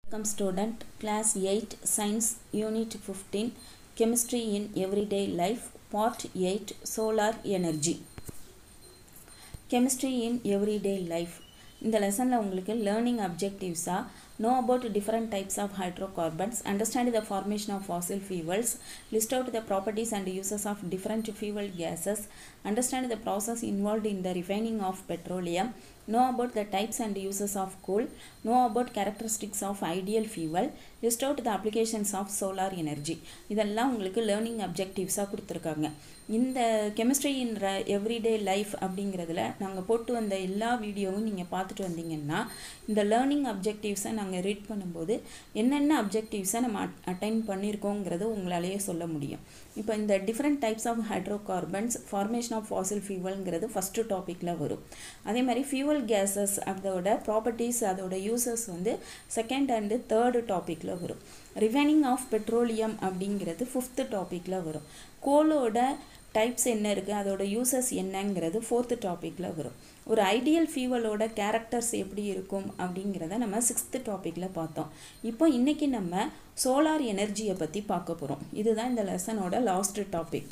Welcome student, class 8, science, unit 15, chemistry in everyday life, part 8, solar energy. chemistry in everyday life இந்த லெசனில் உங்களுக்கு learning அப்ஜெக்டிவ்ஸாக know about different types of hydrocarbons, understand the formation of fossil fuels, list out the properties and uses of different fuel gases, understand the process involved in the refining of petroleum, know about the types and uses of coal, know about characteristics of ideal fuel, list out the applications of solar energy. இதெல்லாம் உங்களுக்கு learning அப்ஜெக்டிவ்ஸாக கொடுத்துருக்காங்க இந்த chemistry in everyday life அப்படிங்கிறதுல நாங்கள் போட்டு வந்த எல்லா வீடியோவும் நீங்கள் பார்த்துட்டு வந்தீங்கன்னா இந்த லேர்னிங் அப்ஜெக்டிவ்ஸை நாங்கள் ரீட் பண்ணும்போது என்னென்ன அப்ஜெக்டிவ்ஸை நம்ம அட்டைன் பண்ணியிருக்கோங்கிறது உங்களாலேயே சொல்ல முடியும் இப்போ இந்த different types of hydrocarbons formation of fossil ஃபியூவல்ங்கிறது ஃபஸ்ட்டு டாப்பிக்கில் வரும் அதே மாதிரி ஃபியூவல் கேஸஸ் அதோட ப்ராப்பர்ட்டிஸ் அதோட யூசஸ் வந்து செகண்ட் அண்டு தேர்டு டாப்பிக்கில் வரும் ரிவைனிங் ஆஃப் பெட்ரோலியம் அப்படிங்கிறது ஃபிஃப்த்து டாப்பிக்கில் வரும் கோலோட டைப்ஸ் என்ன இருக்குது அதோட யூசஸ் என்னங்கிறது ஃபோர்த்து டாப்பிக்கில் வரும் ஒரு ஐடியல் ஃபியூவலோட கேரக்டர்ஸ் எப்படி இருக்கும் அப்படிங்கிறத நம்ம சிக்ஸ்த்து டாப்பிக்கில் பார்த்தோம் இப்போ இன்றைக்கி நம்ம சோலார் எனர்ஜியை பற்றி பார்க்க போகிறோம் இதுதான் இந்த லெசனோட last topic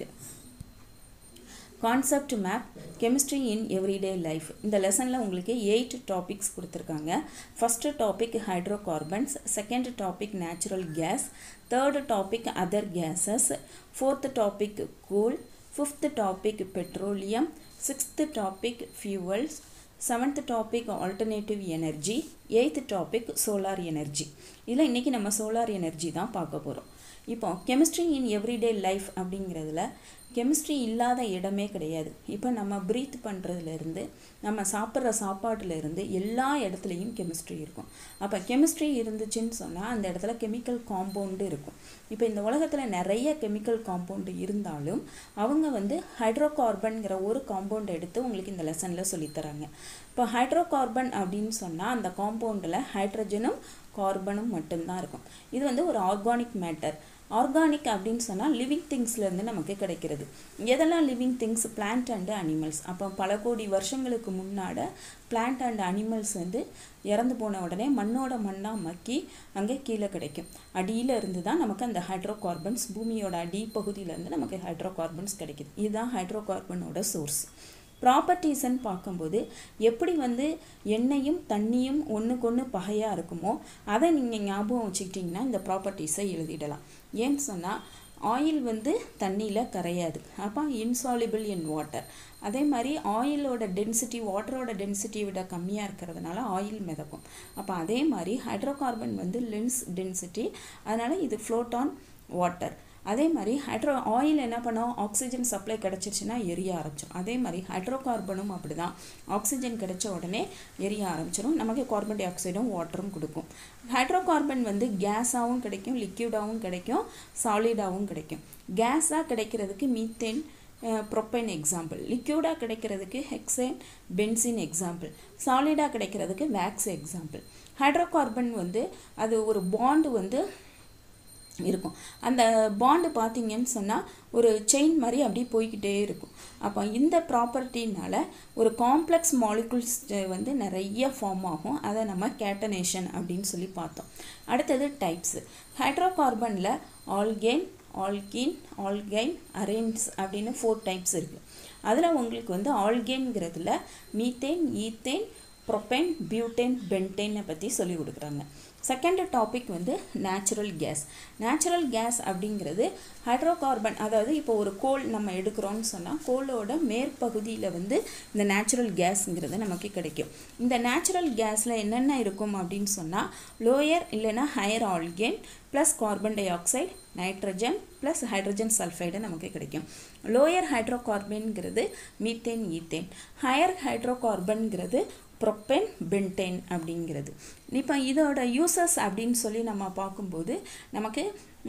concept map chemistry in everyday life இந்த லெசனில் உங்களுக்கு எயிட் டாபிக்ஸ் கொடுத்துருக்காங்க first topic hydrocarbons second topic natural gas third topic other gases fourth topic coal fifth topic petroleum sixth topic fuels seventh topic alternative energy eighth topic solar energy இதில் இன்றைக்கி நம்ம solar energy தான் பார்க்க போகிறோம் இப்போ chemistry in everyday life அப்படிங்கிறதுல chemistry இல்லாத இடமே கிடையாது இப்போ நம்ம ப்ரீத் பண்ணுறதுலேருந்து நம்ம சாப்பிட்ற சாப்பாட்டுலேருந்து எல்லா இடத்துலையும் கெமிஸ்ட்ரி இருக்கும் அப்போ கெமிஸ்ட்ரி இருந்துச்சுன்னு சொன்னால் அந்த இடத்துல கெமிக்கல் காம்பவுண்டு இருக்கும் இப்போ இந்த உலகத்தில் நிறைய கெமிக்கல் காம்பவுண்டு இருந்தாலும் அவங்க வந்து ஹைட்ரோகார்பன்கிற ஒரு காம்பவுண்ட் எடுத்து உங்களுக்கு இந்த லெசனில் சொல்லித்தராங்க இப்போ ஹைட்ரோகார்பன் அப்படின்னு சொன்னால் அந்த காம்பவுண்டில் ஹைட்ரஜனும் கார்பனும் மட்டும்தான் இருக்கும் இது வந்து ஒரு ஆர்கானிக் மேட்டர் ஆர்கானிக் அப்படின்னு சொன்னால் லிவிங் திங்ஸ்லேருந்து நமக்கு கிடைக்கிறது எதெல்லாம் living things plant and animals அப்போ பல கோடி வருஷங்களுக்கு முன்னாட பிளான்ட் அண்ட் அனிமல்ஸ் வந்து இறந்து போன உடனே மண்ணோட மண்ணாக மக்கி அங்கே கீழே கிடைக்கும் அடியில் இருந்து தான் நமக்கு அந்த ஹைட்ரோகார்பன்ஸ் பூமியோட அடி பகுதியிலேருந்து நமக்கு ஹைட்ரோகார்பன்ஸ் கிடைக்குது இதுதான் ஹைட்ரோகார்பனோட சோர்ஸ் ப்ராப்பர்ட்டிஸ்ன்னு பார்க்கும்போது எப்படி வந்து எண்ணெயும் தண்ணியும் ஒன்றுக்கு ஒன்று பகையாக இருக்குமோ அதை நீங்கள் ஞாபகம் வச்சுக்கிட்டிங்கன்னா இந்த ப்ராப்பர்ட்டிஸை எழுதிடலாம் ஏன்னு சொன்னால் ஆயில் வந்து தண்ணியில் கரையாது அப்போ இன்சாலிபிள் இன் வாட்டர் அதே மாதிரி ஆயிலோட டென்சிட்டி வாட்டரோட டென்சிட்டி விட கம்மியாக இருக்கிறதுனால ஆயில் மிதக்கும் அப்போ அதே மாதிரி ஹைட்ரோகார்பன் வந்து லென்ஸ் டென்சிட்டி அதனால் இது ஃப்ளோட் ஆன் வாட்டர் அதே மாதிரி ஹைட்ரோ ஆயில் என்ன பண்ணோம் ஆக்சிஜன் சப்ளை கிடச்சிருச்சுன்னா எரிய ஆரம்பிச்சிடும் அதே மாதிரி ஹைட்ரோகார்பனும் அப்படி தான் ஆக்சிஜன் கிடைச்ச உடனே எரிய ஆரம்பிச்சிடும் நமக்கு கார்பன் டை ஆக்சைடும் வாட்டரும் கொடுக்கும் ஹைட்ரோகார்பன் வந்து கேஸாகவும் கிடைக்கும் லிக்யூடாகவும் கிடைக்கும் சாலிடாகவும் கிடைக்கும் கேஸாக கிடைக்கிறதுக்கு மீத்தேன் ப்ரொப்பைன் எக்ஸாம்பிள் லிக்யூடாக கிடைக்கிறதுக்கு ஹெக்ஸைன் பென்சின் எக்ஸாம்பிள் சாலிடாக கிடைக்கிறதுக்கு வேக்ஸ் எக்ஸாம்பிள் ஹைட்ரோகார்பன் வந்து அது ஒரு பாண்டு வந்து இருக்கும் அந்த பாண்டு பார்த்தீங்கன்னு சொன்னால் ஒரு செயின் மாதிரி அப்படியே போய்கிட்டே இருக்கும் அப்போ இந்த ப்ராப்பர்ட்டினால் ஒரு காம்ப்ளெக்ஸ் மாலிகுல்ஸ் வந்து நிறைய ஃபார்ம் ஆகும் அதை நம்ம கேட்டனேஷன் அப்படின்னு சொல்லி பார்த்தோம் அடுத்தது டைப்ஸு ஹைட்ரோகார்பனில் ஆல்கேன் ஆல்கீன் ஆல்கைன் அரேன்ஸ் அப்படின்னு ஃபோர் டைப்ஸ் இருக்குது அதில் உங்களுக்கு வந்து ஆல்கேன்கிறதுல மீத்தேன் ஈத்தேன் ப்ரொப்பேன் பியூட்டேன் பென்டேனை பற்றி சொல்லி கொடுக்குறாங்க செகண்ட் டாபிக் வந்து நேச்சுரல் கேஸ் நேச்சுரல் கேஸ் அப்படிங்கிறது ஹைட்ரோகார்பன் அதாவது இப்போ ஒரு கோல் நம்ம எடுக்கிறோம்னு சொன்னால் கோலோட மேற்பகுதியில் வந்து இந்த நேச்சுரல் கேஸுங்கிறது நமக்கு கிடைக்கும் இந்த நேச்சுரல் கேஸில் என்னென்ன இருக்கும் அப்படின்னு சொன்னால் லோயர் இல்லைன்னா higher alkane plus carbon dioxide nitrogen plus hydrogen sulphide நமக்கு கிடைக்கும் லோயர் ஹைட்ரோகார்பன்ங்கிறது மீத்தேன் ஈத்தேன் ஹையர் ஹைட்ரோகார்பன்ங்கிறது ப்ரொப்பென் பென்டேன் அப்படிங்கிறது இப்போ இதோட யூசஸ் அப்படின்னு சொல்லி நம்ம பார்க்கும்போது நமக்கு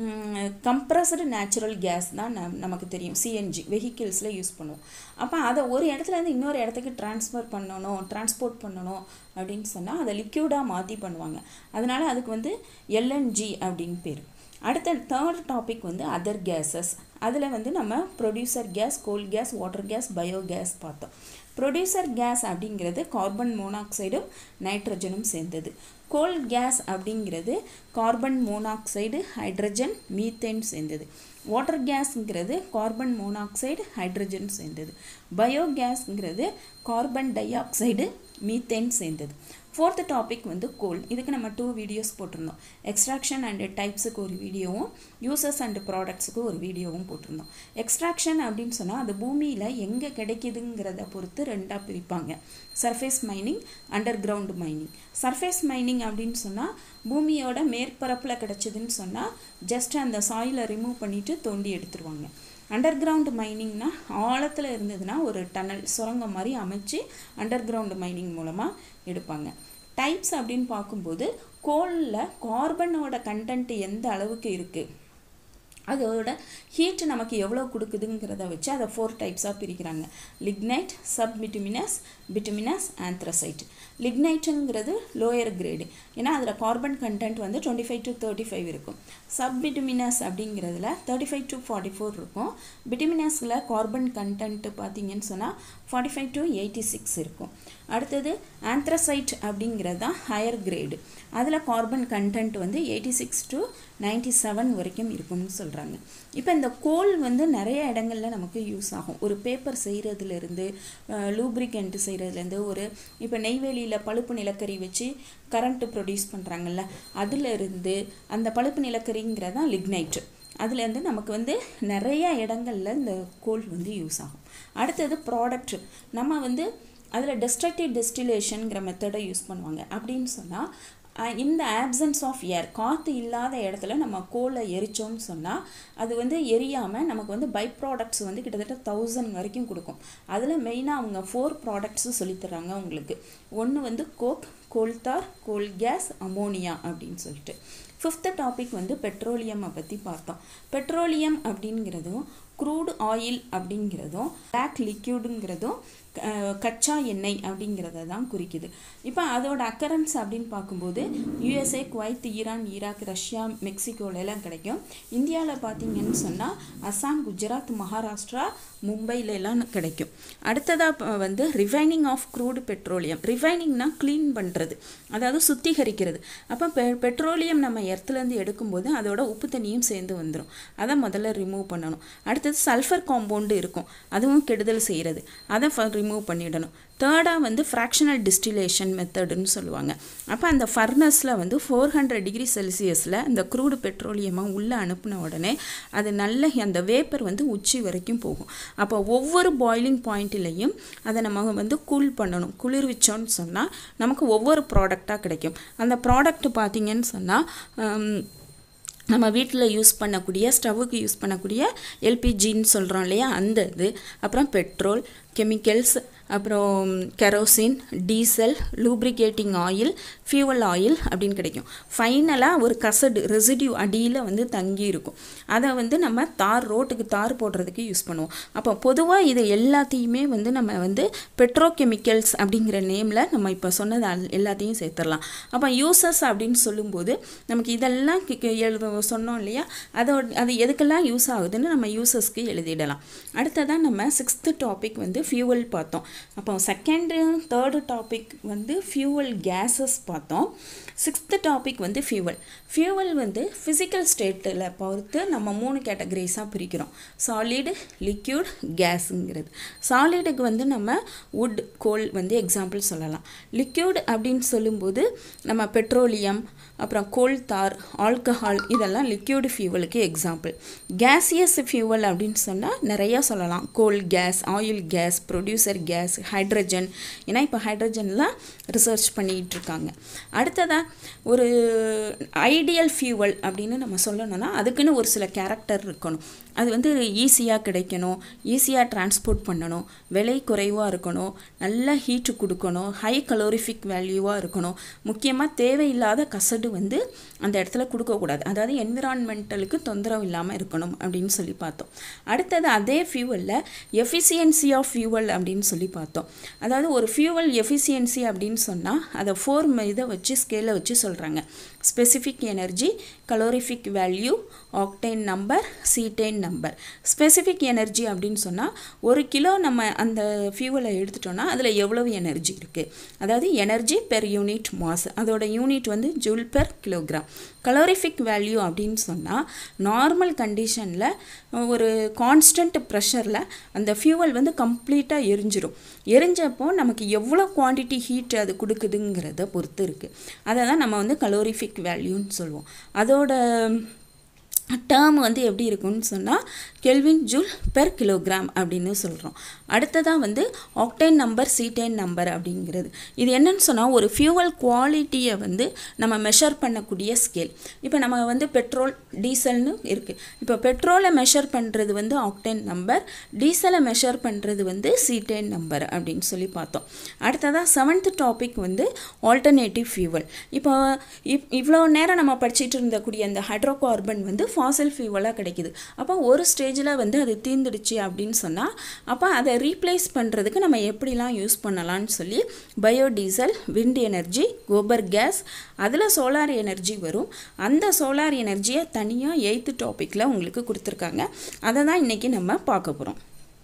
கம்ப்ரஸ்டு நேச்சுரல் கேஸ் தான் நம் நமக்கு தெரியும் சிஎன்ஜி வெஹிக்கிள்ஸில் யூஸ் பண்ணுவோம் அப்போ அதை ஒரு இடத்துலேருந்து இன்னொரு இடத்துக்கு ட்ரான்ஸ்ஃபர் பண்ணணும் டிரான்ஸ்போர்ட் பண்ணணும் அப்படின்னு சொன்னால் அதை லிக்யூடாக மாற்றி பண்ணுவாங்க அதனால் அதுக்கு வந்து எல்என்ஜி அப்படின்னு பேர் அடுத்த தேர்ட் டாபிக் வந்து அதர் கேஸஸ் அதில் வந்து நம்ம producer gas coal gas water gas bio gas பார்த்தோம் ப்ரொடியூசர் கேஸ் அப்படிங்கிறது கார்பன் மோனாக்சைடும் நைட்ரஜனும் சேர்ந்தது கோல் கேஸ் அப்படிங்கிறது கார்பன் மோனாக்சைடு ஹைட்ரஜன் மீத்தேன் சேர்ந்தது வாட்டர் கேஸ்ங்கிறது கார்பன் மோனாக்சைடு ஹைட்ரஜன் சேர்ந்தது பயோகேஸ்ங்கிறது கார்பன் டை ஆக்சைடு மீத்தேன் சேர்ந்தது ஃபோர்த்து டாபிக் வந்து கோல் இதுக்கு நம்ம டூ வீடியோஸ் போட்டிருந்தோம் எக்ஸ்ட்ராக்ஷன் அண்ட் டைப்ஸுக்கு ஒரு வீடியோவும் யூசர்ஸ் அண்ட் ப்ராடக்ட்ஸுக்கு ஒரு வீடியோவும் போட்டிருந்தோம் எக்ஸ்ட்ராக்ஷன் அப்படின்னு சொன்னால் அது பூமியில் எங்கே கிடைக்குதுங்கிறத பொறுத்து ரெண்டாக பிரிப்பாங்க surface mining underground mining surface mining அப்படின்னு சொன்னால் பூமியோட மேற்பரப்பில் கிடச்சிதுன்னு சொன்னால் ஜஸ்ட் அந்த சாயிலை ரிமூவ் பண்ணிவிட்டு தோண்டி எடுத்துருவாங்க அண்டர் கிரவுண்ட் மைனிங்னா ஆழத்தில் இருந்ததுன்னா ஒரு டனல் சுரங்கம் மாதிரி அமைச்சு அண்டர் கிரவுண்ட் மைனிங் மூலமாக எடுப்பாங்க டைப்ஸ் அப்படின்னு பார்க்கும்போது கோலில் கார்பனோட கண்டென்ட் எந்த அளவுக்கு இருக்குது அதோட ஹீட் நமக்கு எவ்வளோ கொடுக்குதுங்கிறத வச்சு அதை ஃபோர் டைப்ஸாக பிரிக்கிறாங்க lignite sub bituminous bituminous anthracite லிக்னைட்டுங்கிறது லோயர் கிரேடு ஏன்னா அதில் கார்பன் கண்டென்ட் வந்து twenty five to thirty five இருக்கும் சப் பிட்டுமினஸ் அப்படிங்கிறதுல thirty five to forty four இருக்கும் பிட்டுமினஸில் கார்பன் கண்டென்ட் பார்த்தீங்கன்னு சொன்னால் forty five to eighty six இருக்கும் அடுத்தது ஆந்த்ரசைட் அப்படிங்கிறது தான் ஹையர் கிரேடு அதில் கார்பன் கண்டென்ட் வந்து eighty six to ninety seven வரைக்கும் இருக்கும்னு சொல்கிறாங்க இப்போ இந்த கோல் வந்து நிறைய இடங்களில் நமக்கு யூஸ் ஆகும் ஒரு பேப்பர் செய்கிறதுலேருந்து லூப்ரிகண்ட் செய்கிறதுலேருந்து ஒரு இப்போ நெய்வேலியில் பழுப்பு நிலக்கரி வச்சு கரண்ட்டு ப்ரொடியூஸ் பண்ணுறாங்கல்ல அதிலிருந்து அந்த பழுப்பு நிலக்கரிங்கிறதான் லிக்னைட்டு அதுலேருந்து நமக்கு வந்து நிறைய இடங்களில் இந்த கோல் வந்து யூஸ் ஆகும் அடுத்தது ப்ராடக்ட் நம்ம வந்து அதில் டெஸ்ட்ரக்டிவ் டெஸ்டிலேஷனுங்கிற மெத்தடை யூஸ் பண்ணுவாங்க அப்படின்னு சொன்னால் இந்த ஆப்சன்ஸ் ஆஃப் ஏர் காற்று இல்லாத இடத்துல நம்ம கோலை எரித்தோம்னு சொன்னால் அது வந்து எரியாமல் நமக்கு வந்து பை ப்ராடக்ட்ஸ் வந்து கிட்டத்தட்ட தௌசண்ட் வரைக்கும் கொடுக்கும் அதில் மெயினாக அவங்க ஃபோர் ப்ராடக்ட்ஸு சொல்லித்தராங்க உங்களுக்கு ஒன்று வந்து coke coal tar coal gas ammonia அப்படின்னு சொல்லிட்டு ஃபிஃப்த்து டாபிக் வந்து பெட்ரோலியமை பற்றி பார்த்தோம் பெட்ரோலியம் அப்படிங்கிறதும் க்ரூடு ஆயில் அப்படிங்கிறதும் பிளாக் லிக்யூடுங்கிறதும் கச்சா எண்ணெய் அப்படிங்கிறத தான் குறிக்குது இப்போ அதோட அக்கரன்ஸ் அப்படின்னு பார்க்கும்போது USA Kuwait Iran Iraq Russia மெக்சிகோலெல்லாம் கிடைக்கும் இந்தியாவில் பார்த்தீங்கன்னு சொன்னால் அசாம் குஜராத் மகாராஷ்டிரா மும்பையிலலாம் கிடைக்கும் அடுத்ததாக வந்து ரிஃபைனிங் ஆஃப் க்ரூடு பெட்ரோலியம் ரிஃபைனிங்னா க்ளீன் பண்ணுறது அதாவது சுத்திகரிக்கிறது அப்போ பெ பெட்ரோலியம் நம்ம எர்த்துலேருந்து எடுக்கும்போது அதோட உப்பு தண்ணியும் சேர்ந்து வந்துடும் அதை முதல்ல ரிமூவ் பண்ணணும் அடுத்தது சல்ஃபர் காம்பவுண்டு இருக்கும் அதுவும் கெடுதல் செய்கிறது அதை ரிமூவ் பண்ணிடணும் தேர்டாக வந்து ஃப்ராக்ஷனல் டிஸ்டிலேஷன் மெத்தடுன்னு சொல்லுவாங்க அப்போ அந்த ஃபர்னஸில் வந்து ஃபோர் ஹண்ட்ரட் டிகிரி செல்சியஸில் இந்த க்ரூடு பெட்ரோலியமாக உள்ளே அனுப்பின உடனே அது நல்ல அந்த வேப்பர் வந்து உச்சி வரைக்கும் போகும் அப்போ ஒவ்வொரு பாயிலிங் பாயிண்ட்லேயும் அதை நம்ம வந்து கூல் பண்ணணும் குளிர்விச்சோன்னு சொன்னால் நமக்கு ஒவ்வொரு ப்ராடக்டாக கிடைக்கும் அந்த ப்ராடக்ட் பார்த்திங்கன்னு சொன்னால் நம்ம வீட்டில் யூஸ் பண்ணக்கூடிய ஸ்டவ்வுக்கு யூஸ் பண்ணக்கூடிய எல்பிஜின்னு சொல்கிறோம் இல்லையா அந்த இது அப்புறம் பெட்ரோல் கெமிக்கல்ஸ் அப்புறம் kerosene diesel lubricating oil fuel oil அப்படின்னு கிடைக்கும் ஃபைனலாக ஒரு கசடு ரெசிடியூ அடியில் வந்து தங்கி இருக்கும் அதை வந்து நம்ம தார் ரோட்டுக்கு தார் போடுறதுக்கு யூஸ் பண்ணுவோம் அப்போ பொதுவாக இது எல்லாத்தையுமே வந்து நம்ம வந்து பெட்ரோகெமிக்கல்ஸ் அப்படிங்கிற நேமில் நம்ம இப்போ சொன்னது எல்லாத்தையும் சேர்த்துடலாம் அப்போ யூசஸ் அப்படின்னு சொல்லும்போது நமக்கு இதெல்லாம் எழுத சொன்னோம் இல்லையா அதோட அது எதுக்கெல்லாம் யூஸ் ஆகுதுன்னு நம்ம யூசஸ்க்கு எழுதிடலாம் அடுத்ததான் நம்ம சிக்ஸ்த்து டாபிக் வந்து ஃபியூவல் பார்த்தோம் அப்போ செகண்டு தேர்டு டாபிக் வந்து ஃபியூவல் கேஸஸ் பார்த்தோம் சிக்ஸ்த்து டாபிக் வந்து ஃபியூவல் ஃபியூவல் வந்து ஃபிசிக்கல் ஸ்டேட்டில் பொறுத்து நம்ம மூணு கேட்டகரிஸாக பிரிக்கிறோம் சாலிடு லிக்யூட் கேஸுங்கிறது சாலிடுக்கு வந்து நம்ம வுட் கோல் வந்து எக்ஸாம்பிள் சொல்லலாம் லிக்யூட் அப்படின்னு சொல்லும்போது நம்ம பெட்ரோலியம் அப்புறம் கோல் தார் ஆல்கஹால் இதெல்லாம் லிக்யூடு ஃபியூவலுக்கு எக்ஸாம்பிள் கேஸியஸ் ஃபியூவல் அப்படின்னு சொன்னால் நிறையா சொல்லலாம் coal gas oil gas producer gas hydrogen ஏன்னா இப்போ ஹைட்ரஜன்லாம் ரிசர்ச் பண்ணிகிட்டு இருக்காங்க அடுத்ததாக ஒரு ஐடியல் ஃபியூவல் அப்படின்னு நம்ம சொல்லணும்னா அதுக்குன்னு ஒரு சில கேரக்டர் இருக்கணும் அது வந்து ஈஸியாக கிடைக்கணும் ஈஸியாக டிரான்ஸ்போர்ட் பண்ணணும் விலை குறைவாக இருக்கணும் நல்ல ஹீட்டு கொடுக்கணும் ஹை கலோரிஃபிக் வேல்யூவாக இருக்கணும் முக்கியமாக தேவையில்லாத கசடு வந்து அந்த இடத்துல கொடுக்கக்கூடாது அதாவது என்விரான்மெண்டலுக்கு தொந்தரவு இல்லாமல் இருக்கணும் அப்படின்னு சொல்லி பார்த்தோம் அடுத்தது அதே ஃபியூவலில் எஃபிசியன்சி ஆஃப் ஃபியூவல் அப்படின்னு சொல்லி பார்த்தோம் அதாவது ஒரு ஃபியூவல் எஃபிசியன்சி அப்படின்னு சொன்னால் அதை ஃபோர் இதை வச்சு ஸ்கேலை வச்சு சொல்கிறாங்க specific energy calorific value octane number cetane number specific energy அப்படின்னு சொன்னால் ஒரு கிலோ நம்ம அந்த ஃபியூவலை எடுத்துட்டோம்னா அதில் எவ்வளவு எனர்ஜி இருக்குது அதாவது எனர்ஜி பெர் யூனிட் மாஸ் அதோட யூனிட் வந்து joule per kilogram calorific value அப்படின்னு சொன்னால் நார்மல் கண்டிஷனில் ஒரு கான்ஸ்டன்ட் ப்ரெஷரில் அந்த ஃபியூவல் வந்து கம்ப்ளீட்டாக எரிஞ்சிரும் எரிஞ்சப்போ நமக்கு எவ்வளோ குவான்டிட்டி ஹீட் அது கொடுக்குதுங்கிறத பொறுத்து இருக்குது அதை தான் நம்ம வந்து கலோரிஃபிக் வேல்யூன்னு சொல்லுவோம் அதோட டேர்ம் வந்து எப்படி இருக்கும்னு சொன்னால் கெல்வின் ஜூல் பெர் கிலோகிராம் அப்படின்னு சொல்கிறோம் அடுத்ததாக வந்து ஆக்டைன் நம்பர் சீட்டைன் நம்பர் அப்படிங்கிறது இது என்னன்னு சொன்னால் ஒரு ஃபியூவல் குவாலிட்டியை வந்து நம்ம மெஷர் பண்ணக்கூடிய ஸ்கேல் இப்போ நம்ம வந்து பெட்ரோல் டீசல்னு இருக்குது இப்போ பெட்ரோலை மெஷர் பண்ணுறது வந்து ஆக்டைன் நம்பர் டீசலை மெஷர் பண்ணுறது வந்து சீட்டைன் நம்பர் அப்படின்னு சொல்லி பார்த்தோம் அடுத்ததாக செவன்த் டாபிக் வந்து ஆல்டர்னேட்டிவ் ஃபியூவல் இப்போ இப் இவ்வளோ நேரம் நம்ம படிச்சுட்டு இருந்தக்கூடிய அந்த ஹைட்ரோ கார்பன் வந்து ஃபாசில் ஃபியூவலாக கிடைக்குது அப்போ ஒரு ஸ்டேஜில் வந்து அது தீர்ந்துடுச்சு அப்படின்னு சொன்னால் அப்போ அதை ரீப்ளேஸ் பண்ணுறதுக்கு நம்ம எப்படிலாம் யூஸ் பண்ணலாம்னு சொல்லி biodiesel wind energy gobar gas அதில் சோலார் எனர்ஜி வரும் அந்த சோலார் எனர்ஜியை தனியாக எயித்து டாப்பிக்கில் உங்களுக்கு கொடுத்துருக்காங்க அதை தான் இன்றைக்கி நம்ம பார்க்க போகிறோம்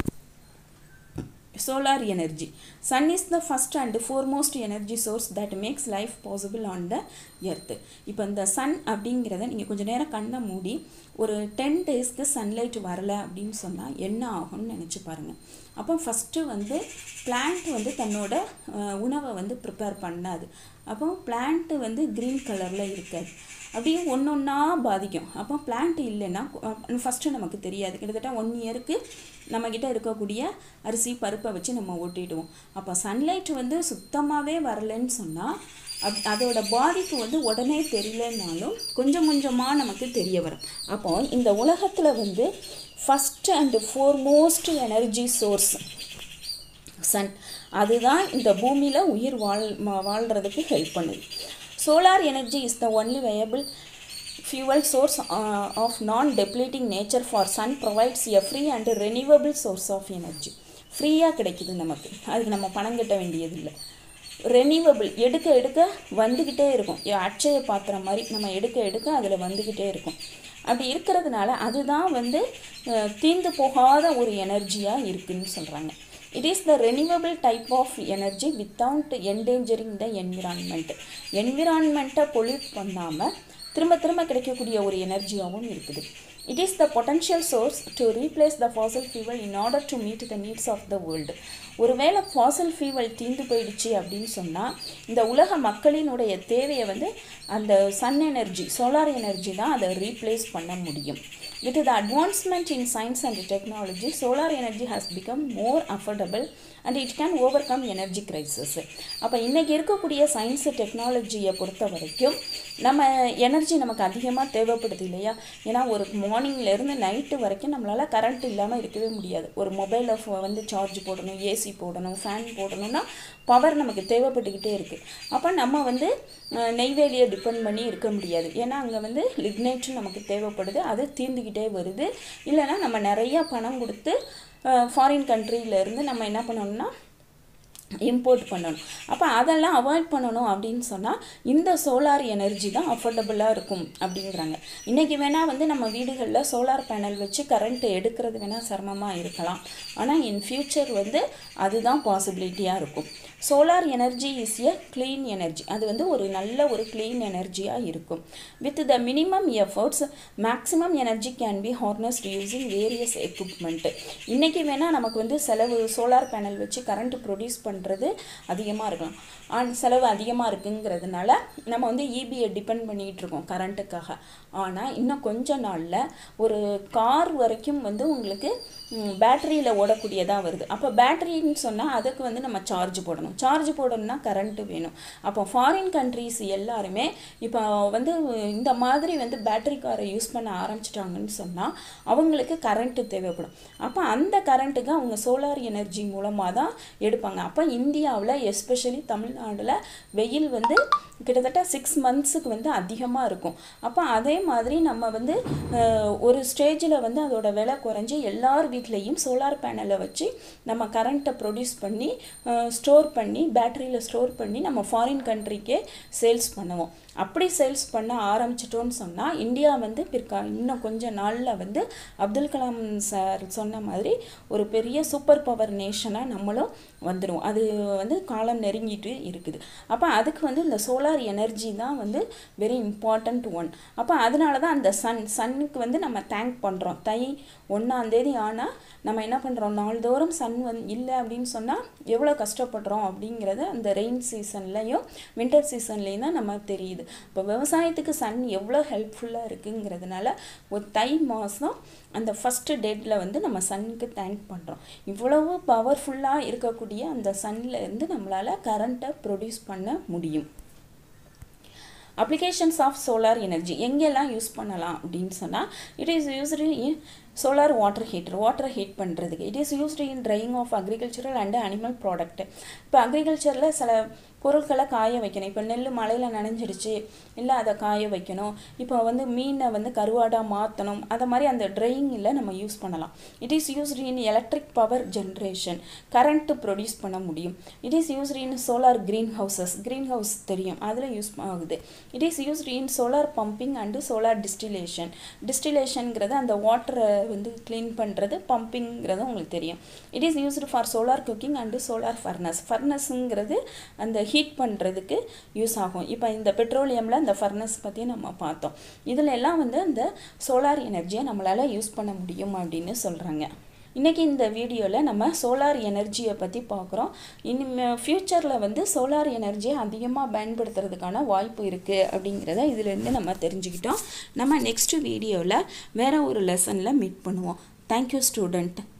solar energy sun is the first and foremost energy source that makes life possible on the earth இப்போ இந்த சன் அப்படிங்கிறத நீங்கள் கொஞ்சம் நேரம் கண்ணை மூடி ஒரு டென் டேஸ்க்கு சன்லைட் வரல அப்படின்னு சொன்னால் என்ன ஆகும்னு நினச்சி பாருங்கள் அப்போ ஃபஸ்ட்டு வந்து பிளான்ட் வந்து தன்னோட உணவை வந்து ப்ரிப்பேர் பண்ணாது அப்போ பிளான்ட்டு வந்து க்ரீன் கலரில் இருக்காது அப்படியே ஒன்று ஒன்றா பாதிக்கும் அப்போ பிளான்ட் இல்லைன்னா ஃபஸ்ட்டு நமக்கு தெரியாது கிட்டத்தட்ட ஒன் இயருக்கு நம்மக்கிட்ட இருக்கக்கூடிய அரிசி பருப்பை வச்சு நம்ம ஓட்டிடுவோம் அப்போ சன்லைட் வந்து சுத்தமாகவே வரலன்னு சொன்னால் அப் அதோட பாதிப்பு வந்து உடனே தெரியலனாலும் கொஞ்சம் கொஞ்சமாக நமக்கு தெரிய வரும் அப்போ இந்த உலகத்தில் வந்து first and foremost energy source sun அதுதான் இந்த பூமியில் உயிர் வாழ் வாழ்கிறதுக்கு ஹெல்ப் பண்ணுது solar energy is the only viable fuel source uh, of non-depleting nature for sun provides a free and renewable source of energy ஃப்ரீயாக கிடைக்குது நமக்கு அதுக்கு நம்ம பணம் கட்ட வேண்டியதில்லை ரெனியூவபிள் எடுக்க எடுக்க வந்துக்கிட்டே இருக்கும் அட்சய பாத்திரம் மாதிரி நம்ம எடுக்க எடுக்க அதில் வந்துக்கிட்டே இருக்கும் அப்படி இருக்கிறதுனால அதுதான் வந்து தீர்ந்து போகாத ஒரு எனர்ஜியாக இருக்குதுன்னு சொல்கிறாங்க it is the renewable type of energy without endangering the environment என்விரான்மெண்ட்டை பொல்யூட் பண்ணாமல் திரும்ப திரும்ப கிடைக்கக்கூடிய ஒரு எனர்ஜியாகவும் இருக்குது it is the potential source to replace the fossil fuel in order to meet the needs of the world ஒருவேளை fossil fuel தீர்ந்து போயிடுச்சு அப்படின்னு சொன்னால் இந்த உலக மக்களினுடைய தேவையை வந்து அந்த சன் எனர்ஜி சோலார் எனர்ஜி தான் அதை ரீப்ளேஸ் பண்ண முடியும் With the advancement in science and technology, solar energy has become more affordable and it can overcome energy crisis. அப்போ இன்றைக்கி இருக்கக்கூடிய சயின்ஸு டெக்னாலஜியை பொறுத்த வரைக்கும் நம்ம எனர்ஜி நமக்கு அதிகமாக தேவைப்படுது இல்லையா ஏன்னா ஒரு மார்னிங்லேருந்து நைட்டு வரைக்கும் நம்மளால் கரண்ட் இல்லாமல் இருக்கவே முடியாது ஒரு மொபைலில் வந்து சார்ஜ் போடணும் ஏசி போடணும் ஃபேன் போடணும்னா பவர் நமக்கு தேவைப்பட்டுக்கிட்டே இருக்குது அப்போ நம்ம வந்து நெய்வேலியை டிபெண்ட் பண்ணி இருக்க முடியாது ஏன்னா அங்கே வந்து லிக்னைட்டும் நமக்கு தேவைப்படுது அது தீர்ந்துக்கிட்டே வருது இல்லைன்னா நம்ம நிறையா பணம் கொடுத்து ஃபாரின் கண்ட்ரியிலேருந்து நம்ம என்ன பண்ணணும்னா இம்போர்ட் பண்ணணும் அப்போ அதெல்லாம் அவாய்ட் பண்ணணும் அப்படின்னு சொன்னால் இந்த சோலார் எனர்ஜி தான் அஃபோர்டபுளாக இருக்கும் அப்படிங்கிறாங்க இன்றைக்கி வேணால் வந்து நம்ம வீடுகளில் சோலார் பேனல் வச்சு கரண்ட் எடுக்கிறது வேணால் சிரமமாக இருக்கலாம் ஆனால் இன் ஃப்யூச்சர் வந்து அதுதான் பாசிபிலிட்டியாக இருக்கும் solar energy is a clean energy அது வந்து ஒரு நல்ல ஒரு க்ளீன் எனர்ஜியாக இருக்கும் with the minimum efforts maximum energy can be harnessed using various equipment இன்றைக்கி வேணால் நமக்கு வந்து செலவு சோலார் பேனல் வச்சு கரண்ட் ப்ரொடியூஸ் பண்ணுறது அதிகமாக இருக்கலாம் ஆனால் செலவு அதிகமாக இருக்குங்கிறதுனால நம்ம வந்து இபியை டிபெண்ட் பண்ணிகிட்டு இருக்கோம் கரண்ட்டுக்காக ஆனால் இன்னும் கொஞ்ச நாளில் ஒரு கார் வரைக்கும் வந்து உங்களுக்கு பேட்டரியில் ஓடக்கூடியதாக வருது அப்போ பேட்டரின்னு சொன்னால் அதுக்கு வந்து நம்ம சார்ஜ் போடணும் சார்ஜ் போடணும்னா கரண்ட்டு வேணும் அப்போ ஃபாரின் கண்ட்ரீஸ் எல்லாருமே இப்போ வந்து இந்த மாதிரி வந்து பேட்டரி காரை யூஸ் பண்ண ஆரம்பிச்சிட்டாங்கன்னு சொன்னால் அவங்களுக்கு கரண்ட்டு தேவைப்படும் அப்போ அந்த கரண்ட்டுக்கு அவங்க சோலார் எனர்ஜி மூலமாக தான் எடுப்பாங்க அப்போ இந்தியாவில் எஸ்பெஷலி தமிழ்நாட்டில் வெயில் வந்து கிட்டத்தட்ட சிக்ஸ் மந்த்ஸுக்கு வந்து அதிகமாக இருக்கும் அப்போ அதே மாதிரி நம்ம வந்து ஒரு ஸ்டேஜில் வந்து அதோட விலை குறைஞ்சி எல்லார் வீட்லேயும் சோலார் பேனலை வச்சு நம்ம கரண்ட்டை ப்ரொடியூஸ் பண்ணி ஸ்டோர் பண்ணி பேட்டரியில் ஸ்டோர் பண்ணி நம்ம ஃபாரின் கண்ட்ரிக்கே சேல்ஸ் பண்ணுவோம் அப்படி சேல்ஸ் பண்ண ஆரம்பிச்சிட்டோன்னு சொன்னால் இந்தியா வந்து பிற்கா இன்னும் கொஞ்ச நாளில் வந்து அப்துல் கலாம் சார் சொன்ன மாதிரி ஒரு பெரிய சூப்பர் பவர் நேஷனாக நம்மளும் வந்துடும் அது வந்து காலம் நெருங்கிட்டு இருக்குது அப்போ அதுக்கு வந்து இந்த சோலார் எனர்ஜி தான் வந்து வெரி இம்பார்ட்டண்ட் ஒன் அப்போ அதனால தான் அந்த சன் சன்னுக்கு வந்து நம்ம தேங்க் பண்ணுறோம் தை ஒன்றாந்தேதி ஆனால் நம்ம என்ன பண்ணுறோம் நாள்தோறும் சன் வந் இல்லை அப்படின்னு சொன்னால் எவ்வளோ கஷ்டப்படுறோம் அப்படிங்கிறத அந்த ரெயின் சீசன்லேயும் வின்டர் சீசன்லேயும் தான் நம்ம தெரியுது இப்போ விவசாயத்துக்கு சன் எவ்வளோ ஹெல்ப்ஃபுல்லாக இருக்குங்கிறதுனால ஒரு தை மாதம் அந்த ஃபஸ்ட்டு டேட்டில் வந்து நம்ம சன்னுக்கு தேங்க் பண்ணுறோம் இவ்வளவு பவர்ஃபுல்லாக இருக்கக்கூடிய அந்த சன்னில் இருந்து நம்மளால் கரண்ட்டை ப்ரொடியூஸ் பண்ண முடியும் அப்ளிகேஷன்ஸ் ஆஃப் சோலார் எனர்ஜி எங்கெல்லாம் யூஸ் பண்ணலாம் அப்படின்னு சொன்னால் it is used in solar water heater வாட்டரை ஹீட் பண்ணுறதுக்கு it is used in drying of agricultural and animal product இப்போ அக்ரிகல்ச்சரில் சில பொருட்களை காய வைக்கணும் இப்போ நெல் மழையில் நனைஞ்சிடுச்சு இல்லை அதை காய வைக்கணும் இப்போ வந்து மீனை வந்து கருவாடாக மாற்றணும் அதை மாதிரி அந்த ட்ரையிங்கில் நம்ம யூஸ் பண்ணலாம் it is used in electric power generation current produce பண்ண முடியும் it is used in solar greenhouses greenhouse தெரியும் அதில் யூஸ் ஆகுது it is used in solar pumping and solar distillation டிஸ்டிலேஷனுங்கிறது அந்த வாட்டரை வந்து க்ளீன் பண்ணுறது பம்பிங்கிறது உங்களுக்கு தெரியும் it is used for solar cooking and solar furnace ஃபர்னஸுங்கிறது அந்த ஹீட் பண்ணுறதுக்கு யூஸ் ஆகும் இப்போ இந்த பெட்ரோலியமில் அந்த ஃபர்னஸ் பற்றி நம்ம பார்த்தோம் இதில் எல்லாம் வந்து அந்த சோலார் எனர்ஜியை நம்மளால் யூஸ் பண்ண முடியும் அப்படின்னு சொல்கிறாங்க இன்றைக்கி இந்த வீடியோவில் நம்ம சோலார் எனர்ஜியை பற்றி பார்க்குறோம் இனிமே ஃப்யூச்சரில் வந்து சோலார் எனர்ஜியை அதிகமாக பயன்படுத்துறதுக்கான வாய்ப்பு இருக்குது அப்படிங்கிறத இதிலேருந்து நம்ம தெரிஞ்சுக்கிட்டோம் நம்ம நெக்ஸ்ட் வீடியோவில் வேறு ஒரு லெசனில் மீட் பண்ணுவோம் தேங்க்யூ ஸ்டூடெண்ட்